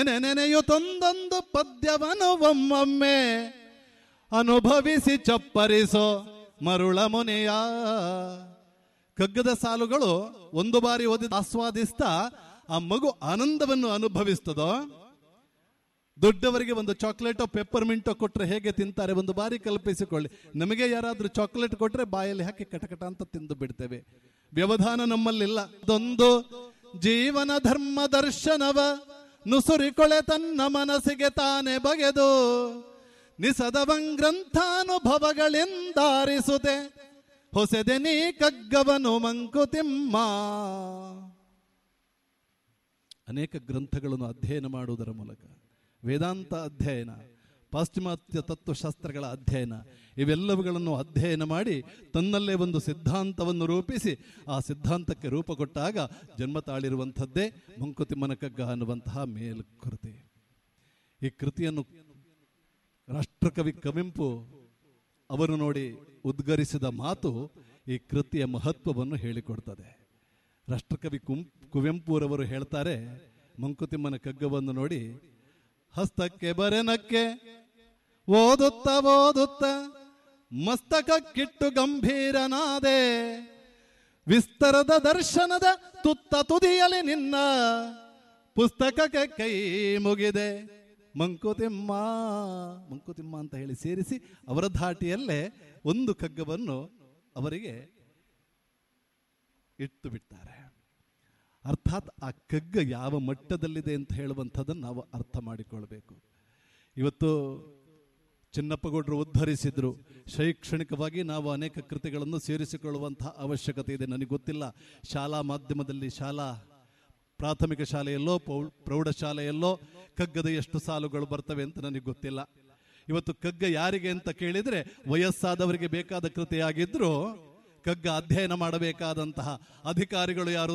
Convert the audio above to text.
ನೆನೆಯುತ್ತೊಂದೊಂದು ಪದ್ಯವನ್ನು ಒಮ್ಮೊಮ್ಮೆ ಅನುಭವಿಸಿ ಚಪ್ಪರಿಸೋ ಮರುಳ ಮುನೆಯ ಕಗ್ಗದ ಸಾಲುಗಳು ಒಂದು ಬಾರಿ ಓದಿ ಆಸ್ವಾದಿಸ್ತಾ ಆ ಮಗು ಆನಂದವನ್ನು ಅನುಭವಿಸ್ತದೋ ದೊಡ್ಡವರಿಗೆ ಒಂದು ಚಾಕ್ಲೇಟೋ ಪೆಪ್ಪರ್ ಮಿಂಟೋ ಕೊಟ್ರೆ ಹೇಗೆ ತಿಂತಾರೆ ಒಂದು ಬಾರಿ ಕಲ್ಪಿಸಿಕೊಳ್ಳಿ ನಮಗೆ ಯಾರಾದ್ರೂ ಚಾಕ್ಲೇಟ್ ಕೊಟ್ರೆ ಬಾಯಲ್ಲಿ ಹಾಕಿ ಕಟಕಟ ಅಂತ ತಿಂದು ಬಿಡ್ತೇವೆ ವ್ಯವಧಾನ ನಮ್ಮಲ್ಲಿಲ್ಲ ಅದೊಂದು ಜೀವನ ಧರ್ಮ ದರ್ಶನವ ನುಸುರಿಕೊಳೆ ತನ್ನ ಮನಸ್ಸಿಗೆ ತಾನೇ ಬಗೆದು ನಿಸದವಂಗ್ರಂಥಾನುಭವಗಳೆಂದಾರಿಸುತ್ತೆ ಹೊಸದೆ ನೀ ಕಗ್ಗವನು ಮಂಕುತಿಮ್ಮ ಅನೇಕ ಗ್ರಂಥಗಳನ್ನು ಅಧ್ಯಯನ ಮಾಡುವುದರ ಮೂಲಕ ವೇದಾಂತ ಅಧ್ಯಯನ ಪಾಶ್ಚಿಮಾತ್ಯ ತತ್ವಶಾಸ್ತ್ರಗಳ ಅಧ್ಯಯನ ಇವೆಲ್ಲವುಗಳನ್ನು ಅಧ್ಯಯನ ಮಾಡಿ ತನ್ನಲ್ಲೇ ಒಂದು ಸಿದ್ಧಾಂತವನ್ನು ರೂಪಿಸಿ ಆ ಸಿದ್ಧಾಂತಕ್ಕೆ ರೂಪ ಕೊಟ್ಟಾಗ ಜನ್ಮ ತಾಳಿರುವಂಥದ್ದೇ ಮಂಕುತಿಮ್ಮನ ಕಗ್ಗ ಅನ್ನುವಂತಹ ಮೇಲ್ಕೃತಿ ಈ ಕೃತಿಯನ್ನು ರಾಷ್ಟ್ರಕವಿ ಕವಿಂಪು ಅವರು ನೋಡಿ ಉದ್ಗರಿಸಿದ ಮಾತು ಈ ಕೃತಿಯ ಮಹತ್ವವನ್ನು ಹೇಳಿಕೊಡ್ತದೆ ರಾಷ್ಟ್ರಕವಿ ಕುಂ ಕುವೆಂಪುರವರು ಹೇಳ್ತಾರೆ ಮಂಕುತಿಮ್ಮನ ಕಗ್ಗವನ್ನು ನೋಡಿ ಹಸ್ತಕ್ಕೆ ಬರೆನಕ್ಕೆ ಓದುತ್ತ ಓದುತ್ತ ಮಸ್ತಕಕ್ಕಿಟ್ಟು ಗಂಭೀರನಾದೆ ವಿಸ್ತರದ ದರ್ಶನದ ತುತ್ತ ತುದಿಯಲಿ ನಿನ್ನ ಪುಸ್ತಕಕ್ಕೆ ಕೈ ಮುಗಿದೆ ಮಂಕುತಿಮ್ಮ ಮಂಕುತಿಮ್ಮ ಅಂತ ಹೇಳಿ ಸೇರಿಸಿ ಅವರ ಧಾಟಿಯಲ್ಲೇ ಒಂದು ಕಗ್ಗವನ್ನು ಅವರಿಗೆ ಇಟ್ಟು ಬಿಡ್ತಾರೆ ಅರ್ಥಾತ್ ಆ ಕಗ್ಗ ಯಾವ ಮಟ್ಟದಲ್ಲಿದೆ ಅಂತ ಹೇಳುವಂಥದ್ದನ್ನು ನಾವು ಅರ್ಥ ಮಾಡಿಕೊಳ್ಬೇಕು ಇವತ್ತು ಚಿನ್ನಪ್ಪಗೌಡರು ಉದ್ಧರಿಸಿದ್ರು ಶೈಕ್ಷಣಿಕವಾಗಿ ನಾವು ಅನೇಕ ಕೃತಿಗಳನ್ನು ಸೇರಿಸಿಕೊಳ್ಳುವಂತಹ ಅವಶ್ಯಕತೆ ಇದೆ ನನಗೆ ಗೊತ್ತಿಲ್ಲ ಶಾಲಾ ಮಾಧ್ಯಮದಲ್ಲಿ ಶಾಲಾ ಪ್ರಾಥಮಿಕ ಶಾಲೆಯಲ್ಲೋ ಪೌ- ಪ್ರೌಢಶಾಲೆಯಲ್ಲೋ ಕಗ್ಗದ ಎಷ್ಟು ಸಾಲುಗಳು ಬರ್ತವೆ ಅಂತ ನನಗೆ ಗೊತ್ತಿಲ್ಲ ಇವತ್ತು ಕಗ್ಗ ಯಾರಿಗೆ ಅಂತ ಕೇಳಿದ್ರೆ ವಯಸ್ಸಾದವರಿಗೆ ಬೇಕಾದ ಕೃತಿಯಾಗಿದ್ರೂ ಕಗ್ಗ ಅಧ್ಯಯನ ಮಾಡಬೇಕಾದಂತಹ ಅಧಿಕಾರಿಗಳು ಯಾರು